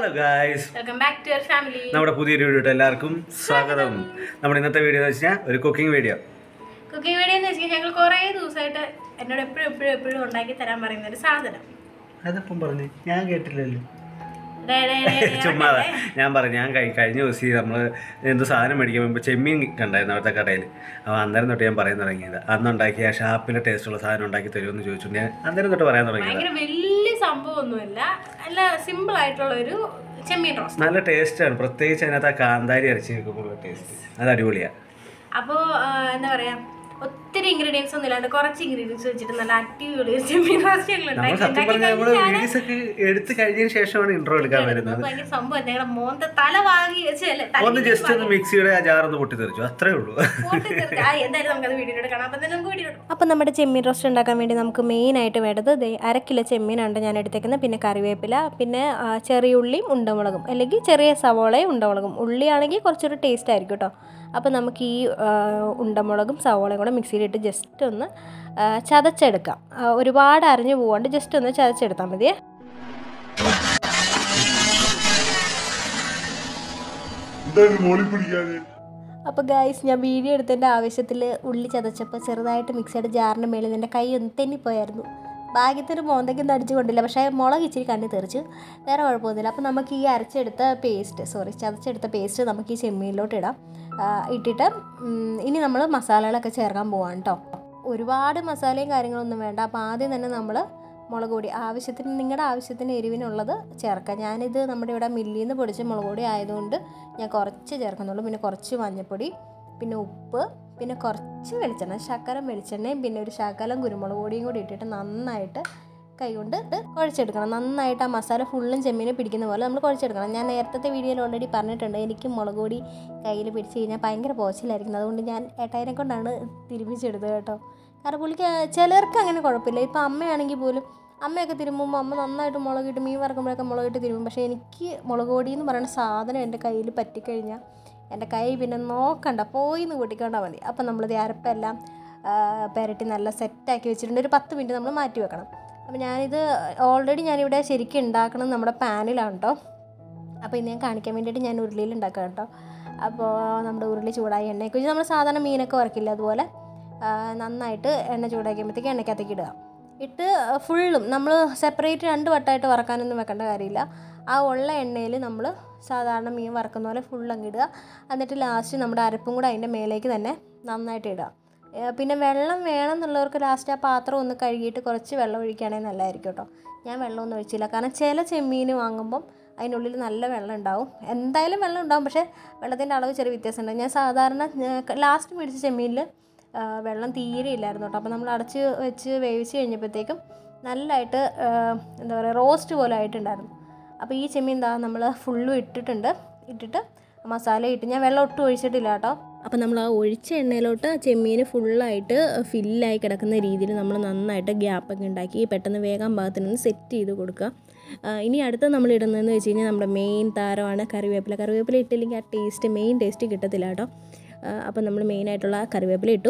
Hello guys welcome back to your family നമ്മുടെ പുതിയൊരു video എല്ലാവർക്കും സ്വാഗതം നമ്മുടെ ഇന്നത്തെ വീഡിയോ എന്ന് വെച്ചാൽ ഒരു കുക്കിംഗ് വീഡിയോ കുക്കിംഗ് വീഡിയോ എന്ന് വെച്ചാൽ ഞങ്ങൾ കുറേ ദിവസമായിട്ട് എന്നോട് എപ്പോഴും എപ്പോഴും എപ്പോഴും ഉണ്ടാക്കി തരാൻ പറയുന്ന ഒരു സാധനം അതപ്പം പറഞ്ഞു ഞാൻ കേട്ടില്ലല്ലോ ഡേ, ഡേ, ഡേ, ഡേ, ചുമ്മാ ഡേ. ഞാൻ പറഞ്ഞു ഞാൻ കഴി- കഴിഞ്ഞ ദിവസം നമ്മൾ എന്ത് സാധനം മേടിക്കാൻ മുമ്പ് ചെമ്മീൻ കണ്ടായിരുന്നു അവിടുത്തെ കടയിൽ അപ്പോൾ അന്നേരം തൊട്ട് ഞാൻ പറയാൻ തുടങ്ങിയത് അന്ന് ഉണ്ടാക്കിയ ആ ഷാപ്പിലെ ടേസ്റ്റുള്ള സാധനം ഉണ്ടാക്കി തരുമെന്ന് ചോദിച്ചു ഞാൻ അന്നേരം തൊട്ട് പറയാൻ തുടങ്ങിയത് ഭയങ്കര വലിയ സംഭവമൊന്നുമല്ല നല്ല സിമ്പിൾ ആയിട്ടുള്ള ഒരു ചെമ്മീൻ റോസ്റ്റ് നല്ല ടേസ്റ്റാണ് പ്രത്യേകിച്ച് അതിനകത്ത് ആ കാന്താരി അരച്ച് വെക്കുമ്പോഴുള്ള ടേസ്റ്റ് അത് അടിപൊളിയാണ് അപ്പോൾ എന്താ പറയാ ഒത്തിരി ഇൻഗ്രീഡിയൻസ് ഒന്നും ഇല്ലാണ്ട് കുറച്ച് ഇൻഗ്രീഡിയൻസ് വെച്ചിട്ട് നല്ല അടിപൊളി ഒരു ചെമ്മീൻ റോസ്റ്റ് ഞങ്ങൾ നമ്മൾ ഉണ്ടാക്കി സത്യം ഉണ്ടാക്കി പറഞ്ഞാൽ നമ്മൾ കഴിഞ്ഞ് ഞാൻ വീഡിയോസ് ഒക്കെ എടുത്ത് കഴിഞ്ഞതിന് ശേഷമാണ് ഇൻട്രോ എടുക്കാൻ വരുന്നത് ഭയങ്കര സംഭവം ഞങ്ങളുടെ മോന്റെ തല വാങ്ങി വെച്ചല്ലേ തല ഒന്ന് ജസ്റ്റ് ഒന്ന് മിക്സിയുടെ ആ ജാറൊന്ന് പൊട്ടിത്തെറിച്ചു അത്രേ ഉള്ളൂ ആ, എന്തായാലും നമുക്കത് വീഡിയോയിലൂടെ കാണാം അപ്പം തന്നെ നമുക്ക് വീഡിയോ അപ്പം നമ്മുടെ ചെമ്മീൻ റോസ്റ്റ് ഉണ്ടാക്കാൻ വേണ്ടി നമുക്ക് മെയിൻ ആയിട്ട് വേണ്ടത് ദേ അര കിലോ ചെമ്മീനാണ് ഞാൻ എടുത്തേക്കുന്നത് പിന്നെ കറിവേപ്പില പിന്നെ ആ, ചെറിയ ഉള്ളിയും ഉണ്ടമുളകും അല്ലെങ്കിൽ ചെറിയ സവോളയും ഉണ്ടമുളകും ഉള്ളിയാണെങ്കിൽ കുറച്ചൊരു ടേസ്റ്റ് ആയിരിക്കും കേട്ടോ അപ്പോൾ നമുക്ക് ഈ ആ, ഉണ്ടമുളകും സവോളയും കൂടെ മിക്സിയിലിട്ട് ജസ്റ്റ് ഒന്ന് ആ, ചതച്ചെടുക്കാം ആ, ഒരുപാട് അരഞ്ഞു പോവാണ്ട് ജസ്റ്റ് ഒന്ന് ചതച്ചെടുത്താൽ മതിയേ എന്താണ് മോളി പിടിക്കാതെ അപ്പോൾ ഗൈസ് ഞാൻ വീഡിയോ എടുത്തതിൻ്റെ ആവശ്യത്തിൽ ഉള്ളി ചതച്ചപ്പോൾ ചെറുതായിട്ട് മിക്സിയുടെ ജാറിൻ്റെ മേളിൽ എൻ്റെ കൈ ഒന്ന് തെന്നിപ്പോയായിരുന്നു ഭാഗ്യത്തിന് മോന്തയ്ക്കും തടിച്ചു കൊണ്ടില്ല പക്ഷേ മുളക് ഇച്ചിരി കണ്ണി തെറിച്ചു വേറെ കുഴപ്പമൊന്നുമില്ല അപ്പോൾ നമുക്ക് ഈ അരച്ചെടുത്ത പേസ്റ്റ് സോറി ചതച്ചെടുത്ത പേസ്റ്റ് നമുക്ക് ഈ ചെമ്മീനിലോട്ട് ഇടാം ആ, ഇട്ടിട്ട് ഉം, ഇനി നമ്മൾ മസാലകളൊക്കെ ചേർക്കാൻ പോവാണ് കേട്ടോ ഒരുപാട് മസാലയും കാര്യങ്ങളൊന്നും വേണ്ട അപ്പോൾ ആദ്യം തന്നെ നമ്മൾ മുളക് പൊടി ആവശ്യത്തിന് നിങ്ങളുടെ ആവശ്യത്തിന് എരിവിനുള്ളത് ചേർക്കാം ഞാനിത് നമ്മുടെ ഇവിടെ മില്ലിൽ നിന്ന് പൊടിച്ച മുളക് പൊടി ആയതുകൊണ്ട് ഞാൻ കുറച്ച് ചേർക്കുന്നുള്ളൂ പിന്നെ കുറച്ച് മഞ്ഞൾപ്പൊടി പിന്നെ ഉപ്പ് പിന്നെ കുറച്ച് വെളിച്ചെണ്ണ ശകലം വെളിച്ചെണ്ണയും പിന്നെ ഒരു ശകലം കുരുമുളക് പൊടിയും കൂടി ഇട്ടിട്ട് നന്നായിട്ട് കൈകൊണ്ട് ഇത് കുഴച്ചെടുക്കണം നന്നായിട്ട് ആ മസാല ഫുള്ളും ചെമ്മീനെ പിടിക്കുന്ന പോലെ നമ്മൾ കുഴച്ചെടുക്കണം ഞാൻ നേരത്തെ വീഡിയോയിൽ ഓൾറെഡി പറഞ്ഞിട്ടുണ്ട് എനിക്ക് മുളക് പൊടി കയ്യിൽ പിടിച്ച് കഴിഞ്ഞാൽ ഭയങ്കര പോച്ചിലായിരിക്കും അതുകൊണ്ട് ഞാൻ ഏട്ടായിനെ കൊണ്ടാണ് തിരുമിച്ചെടുത്തത് കേട്ടോ കാരണം പുള്ളിക്ക് ചിലർക്ക് അങ്ങനെ കുഴപ്പമില്ല ഇപ്പം അമ്മയാണെങ്കിൽ പോലും അമ്മയൊക്കെ തിരുമ്പുമ്പോൾ അമ്മ നന്നായിട്ട് മുളകിട്ട് മീൻ വറക്കുമ്പോഴൊക്കെ മുളകിട്ട് തിരുമ്പും പക്ഷേ എനിക്ക് മുളക് പൊടി എന്ന് പറയുന്ന സാധനം എൻ്റെ കയ്യിൽ പറ്റിക്കഴിഞ്ഞാൽ എൻ്റെ കൈ പിന്നെ നോക്കണ്ട പോയി എന്ന് കൂട്ടിക്കൊണ്ടാൽ മതി അപ്പം നമ്മളിത് അരപ്പെല്ലാം ആ, പുരട്ടി നല്ല സെറ്റാക്കി വെച്ചിട്ടുണ്ട് ഒരു പത്ത് മിനിറ്റ് നമ്മൾ മാറ്റി വെക്കണം അപ്പോൾ ഞാനിത് ഓൾറെഡി ഞാനിവിടെ ശരിക്കും ഉണ്ടാക്കണം നമ്മുടെ പാനിലാണ് കേട്ടോ അപ്പോൾ ഇത് ഞാൻ കാണിക്കാൻ വേണ്ടിയിട്ട് ഞാൻ ഉരുളിയിൽ ഉണ്ടാക്കാം കേട്ടോ അപ്പോൾ നമ്മുടെ ഉരുളി ചൂടായി എണ്ണയൊക്കെ വെച്ച് നമ്മൾ സാധാരണ മീനൊക്കെ വറക്കില്ല അതുപോലെ ആ, നന്നായിട്ട് എണ്ണ ചൂടാക്കിയപ്പോഴത്തേക്ക് എണ്ണയ്ക്കകത്തേക്ക് ഇടുക ഇട്ട് ഫുള്ളും നമ്മൾ സെപ്പറേറ്റ് രണ്ട് വട്ടമായിട്ട് വറക്കാനൊന്നും വെക്കേണ്ട കാര്യമില്ല ആ ഉള്ള എണ്ണയിൽ നമ്മൾ സാധാരണ മീൻ വറക്കുന്ന പോലെ ഫുൾ അങ്ങ് ഇടുക എന്നിട്ട് ലാസ്റ്റ് നമ്മുടെ അരപ്പും കൂടെ അതിൻ്റെ മേലേക്ക് തന്നെ നന്നായിട്ട് ഇടുക ഏ, പിന്നെ വെള്ളം വേണം എന്നുള്ളവർക്ക് ലാസ്റ്റ് ആ പാത്രം ഒന്ന് കഴുകിയിട്ട് കുറച്ച് വെള്ളം ഒഴിക്കുകയാണെങ്കിൽ നല്ലതായിരിക്കും കേട്ടോ ഞാൻ വെള്ളമൊന്നും ഒഴിച്ചില്ല കാരണം ചില ചെമ്മീൻ വാങ്ങുമ്പം അതിനുള്ളിൽ നല്ല വെള്ളം ഉണ്ടാവും എന്തായാലും വെള്ളം ഉണ്ടാവും പക്ഷേ വെള്ളത്തിൻ്റെ അളവ് ചെറിയ വ്യത്യാസമുണ്ട് ഞാൻ സാധാരണ ലാസ്റ്റ് മേടിച്ച ചെമ്മീനിൽ വെള്ളം തീരെ ഇല്ലായിരുന്നു കേട്ടോ അപ്പോൾ നമ്മൾ അടച്ച് വെച്ച് വേവിച്ച് കഴിഞ്ഞപ്പോഴത്തേക്കും നല്ലതായിട്ട് ആ, എന്താ പറയുക റോസ്റ്റ് പോലെ ആയിട്ടുണ്ടായിരുന്നു അപ്പോൾ ഈ ചെമ്മീൻ എന്താ നമ്മൾ ഫുള്ളും ഇട്ടിട്ടുണ്ട് ഇട്ടിട്ട് മസാല ഇട്ട് ഞാൻ വെള്ളം ഒട്ടും ഒഴിച്ചിട്ടില്ല കേട്ടോ അപ്പോൾ നമ്മൾ ആ ഒഴിച്ച എണ്ണയിലോട്ട് ആ ചെമ്മീൻ ഫുള്ളായിട്ട് ഫില്ലായി കിടക്കുന്ന രീതിയിൽ നമ്മൾ നന്നായിട്ട് ഗ്യാപ്പൊക്കെ ഉണ്ടാക്കി പെട്ടെന്ന് വേഗം ഭാഗത്തിന് സെറ്റ് ചെയ്ത് കൊടുക്കുക ആ, ഇനി അടുത്ത നമ്മൾ ഇടുന്നതെന്ന് വെച്ച് കഴിഞ്ഞാൽ നമ്മുടെ മെയിൻ താരമാണ് കറിവേപ്പില കറിവേപ്പില ഇട്ടില്ലെങ്കിൽ ആ ടേസ്റ്റ് മെയിൻ ടേസ്റ്റ് കിട്ടത്തില്ല കേട്ടോ അപ്പോൾ നമ്മൾ മെയിനായിട്ടുള്ള കറിവേപ്പില ഇട്ടു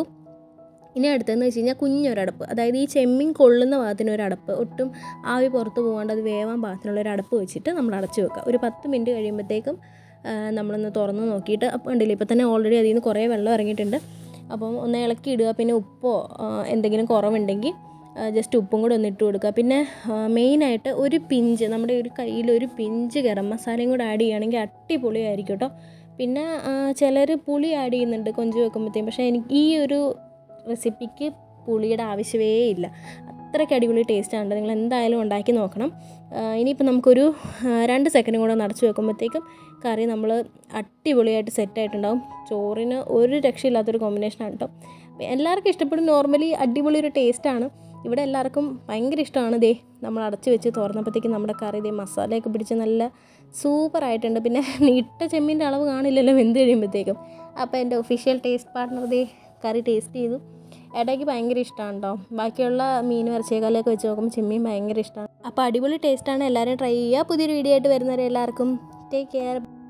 ഇനി അടുത്തതെന്ന് വെച്ച് കഴിഞ്ഞാൽ കുഞ്ഞൊരടപ്പ് അതായത് ഈ ചെമ്മീൻ കൊള്ളുന്ന ഭാഗത്തിന് ഒരു അടപ്പ് ഒട്ടും ആവി പുറത്ത് പോകാണ്ട് അത് വേവാൻ പാകത്തിനുള്ള ഒരു അടപ്പ് വെച്ചിട്ട് നമ്മൾ അടച്ചു വെക്കുക ഒരു പത്ത് മിനിറ്റ് കഴിയുമ്പോഴത്തേക്കും ആ, നമ്മളൊന്ന് തുറന്ന് നോക്കിയിട്ട് അപ്പോൾ ഉണ്ടല്ലോ ഇപ്പോൾ തന്നെ ഓൾറെഡി അതിൽ നിന്ന് കുറേ വെള്ളം ഇറങ്ങിയിട്ടുണ്ട് അപ്പം ഒന്ന് ഇളക്കി ഇടുക പിന്നെ ഉപ്പോ ആ, എന്തെങ്കിലും കുറവുണ്ടെങ്കിൽ ജസ്റ്റ് ഉപ്പും കൂടെ ഒന്ന് ഇട്ട് കൊടുക്കുക പിന്നെ മെയിനായിട്ട് ഒരു പിഞ്ച് നമ്മുടെ ഒരു കയ്യിൽ ഒരു പിഞ്ച് ഗരം മസാലയും കൂടെ ആഡ് ചെയ്യുകയാണെങ്കിൽ അടിപൊളിയായിരിക്കും കേട്ടോ പിന്നെ ചിലർ പുളി ആഡ് ചെയ്യുന്നുണ്ട് കൊഞ്ച് വെക്കുമ്പോഴത്തേക്കും പക്ഷേ എനിക്ക് ഈ ഒരു റെസിപ്പിക്ക് പുളിയുടെ ആവശ്യമേ ഇല്ല അത്രയ്ക്ക് അടിപൊളി ടേസ്റ്റാണ് നിങ്ങൾ എന്തായാലും ഉണ്ടാക്കി നോക്കണം ആ, ഇനിയിപ്പോൾ നമുക്കൊരു ആ, രണ്ട് സെക്കൻഡും കൂടെ നടച്ചു വെക്കുമ്പോഴത്തേക്കും കറി നമ്മൾ അടിപൊളിയായിട്ട് സെറ്റായിട്ടുണ്ടാവും ചോറിന് ഒരു രക്ഷയില്ലാത്തൊരു കോമ്പിനേഷനാണ് കേട്ടോ അപ്പോൾ എല്ലാവർക്കും ഇഷ്ടപ്പെടും നോർമലി അടിപൊളി ഒരു ടേസ്റ്റാണ് ഇവിടെ എല്ലാവർക്കും ഭയങ്കര ഇഷ്ടമാണ് ദേ നമ്മൾ അടച്ചു വെച്ച് തുറന്നപ്പോഴത്തേക്കും നമ്മുടെ കറി ദേ മസാലയൊക്കെ പിടിച്ച് നല്ല സൂപ്പറായിട്ടുണ്ട് പിന്നെ ഇട്ട ചെമ്മീൻ്റെ അളവ് കാണില്ലല്ലോ വെന്ത് കഴിയുമ്പോഴത്തേക്കും അപ്പോൾ എൻ്റെ ഒഫീഷ്യൽ ടേസ്റ്റ് പാർട്ട്ണർ ദേ കറി ടേസ്റ്റ് ചെയ്തു ഇടയ്ക്ക് ഭയങ്കര ഇഷ്ടമാണ് കേട്ടോ ബാക്കിയുള്ള മീൻ ഇറച്ചിയേക്കാളൊക്കെ വെച്ച് നോക്കുമ്പോൾ ചെമ്മീൻ ഭയങ്കര ഇഷ്ടമാണ് അപ്പോൾ അടിപൊളി ടേസ്റ്റാണ് എല്ലാവരും ട്രൈ ചെയ്യുക പുതിയൊരു വീഡിയോ ആയിട്ട് വരുന്നവരെ എല്ലാവർക്കും ടേക്ക് കെയർ